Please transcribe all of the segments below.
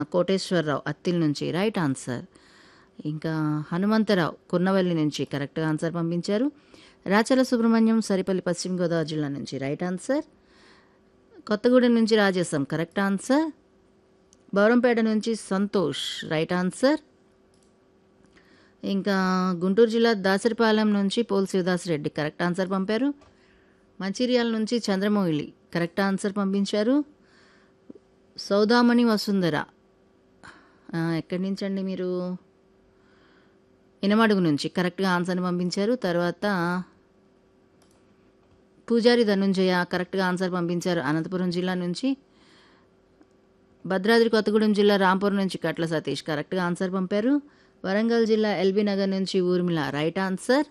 కోటేశ్వరరావు అత్తిల్ నుంచి right answer ఇంకా హనుమంతరావు కున్నవల్లి నుంచి కరెక్ట్ ఆన్సర్ పంపించారు రాచల సుబ్రహ్మణ్యం సరిపల్లి పశ్చిమ గోదావరి జిల్లా నుంచి రైట్ ఆన్సర్ కొత్తగూడెం నుంచి రాజేశం కరెక్ట్ ఆన్సర్ బౌరంపేట నుంచి సంతోష్ రైట్ ఆన్సర్ ఇంకా గుంటూరు జిల్లా దాసరిపాలెం నుంచి Paul Sivadas Reddy correct answer పంపారు మంచిర్యాల నుంచి చంద్రమౌళి కరెక్ట్ ఆన్సర్ పంపించారు సౌదామణి వసుంధర ఆ, ఎక్కడి నుంచి అండి మీరు ఇనమడుగు నుంచి కరెక్ట్గా ఆన్సర్ని పంపించారు తర్వాత పూజారి ధనుంజయ కరెక్ట్గా ఆన్సర్ పంపించారు అనంతపురం జిల్లా నుంచి భద్రాద్రి కొత్తగూడెం జిల్లా రాంపూర్ నుంచి కట్ల సతీష్ కరెక్ట్గా ఆన్సర్ పంపారు వరంగల్ జిల్లా ఎల్బీ నగర్ నుంచి ఊర్మిళ రైట్ ఆన్సర్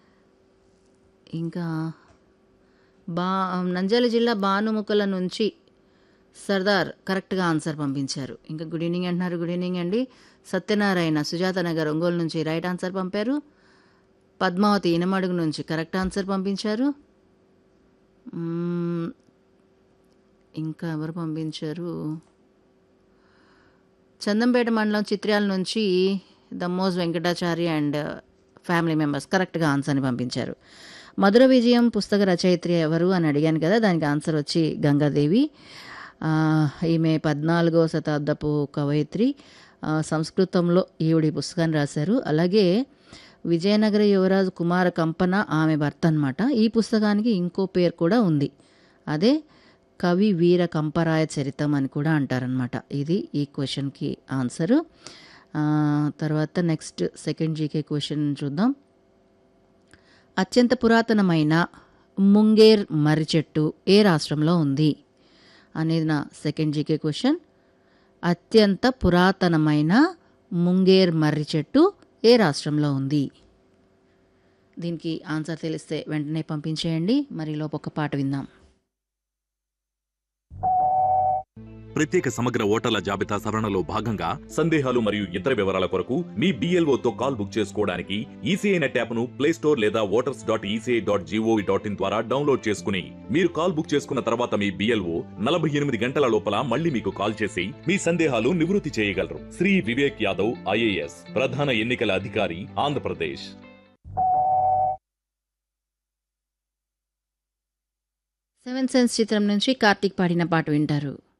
ఇంకా బా నంద్యాల జిల్లా భానుముక్కల నుంచి సర్దార్ కరెక్ట్గా ఆన్సర్ పంపించారు ఇంకా గుడ్ ఈవినింగ్ అంటున్నారు గుడ్ ఈవినింగ్ అండి సత్యనారాయణ సుజాత నగర్ ఒంగోలు నుంచి రైట్ ఆన్సర్ పంపారు పద్మావతి ఇనమడుగు నుంచి కరెక్ట్ ఆన్సర్ పంపించారు మ్మ్, ఇంకా ఎవరు పంపించారు చందంపేట మండలం చిత్ర్యాల నుంచి Dammoj Venkatachari and family members కరెక్ట్గా ఆన్సర్ని పంపించారు మధుర విజయం పుస్తక రచయిత్రి ఎవరు అని అడిగాను కదా దానికి ఆన్సర్ వచ్చి గంగాదేవి ఆ, ఈమె పద్నాలుగో శతాబ్దపు కవయిత్రి ఆ, సంస్కృతంలో ఈవిడ ఈ పుస్తకాన్ని రాశారు అలాగే విజయనగర యువరాజు కుమార కంపన ఆమె భర్త అనమాట ఈ పుస్తకానికి ఇంకో పేరు కూడా ఉంది అదే కవి వీర కంపరాయ చరితం అని కూడా అంటారనమాట ఇది ఈ క్వశ్చన్కి ఆన్సరు ఆ, తర్వాత నెక్స్ట్ సెకండ్ జీకే క్వశ్చన్ చూద్దాం అత్యంత పురాతనమైన ముంగేర్ మర్రి చెట్టు ఏ రాష్ట్రంలో ఉంది అనేది నా సెకండ్ జీకే క్వశ్చన్ అత్యంత పురాతనమైన ముంగేర్ మర్రి చెట్టు ఏ రాష్ట్రంలో ఉంది దీనికి ఆన్సర్ తెలిస్తే వెంటనే పంపించేయండి మరి లోపు ఒక పాట విందాం ప్రత్యేక సమగ్ర ఓటర్ల జాబితా సవరణలో భాగంగా సందేహాలు మరియు ఇతర వివరాల కొరకు మీ BLO తో కాల్ బుక్ చేసుకోవడానికి ఈసీఐ నెట్ యాప్ను ప్లే స్టోర్ లేదా voters dot ECI dot G O V dot in ద్వారా డౌన్లోడ్ చేసుకుని మీరు కాల్ బుక్ చేసుకున్న తర్వాత మీ బిఎల్ఓ నలభై ఎనిమిది గంటల లోపల మళ్ళీ మీకు కాల్ చేసి మీ సందేహాలు నివృత్తి చేయగలరు శ్రీ వివేక్ యాదవ్ ఐఏఎస్ ప్రధాన ఎన్నికల అధికారి ఆంధ్రప్రదేశ్ సెవెన్ సెన్స్ చిత్రం నుంచి కార్తీక్ పాడిన పాట వింటారు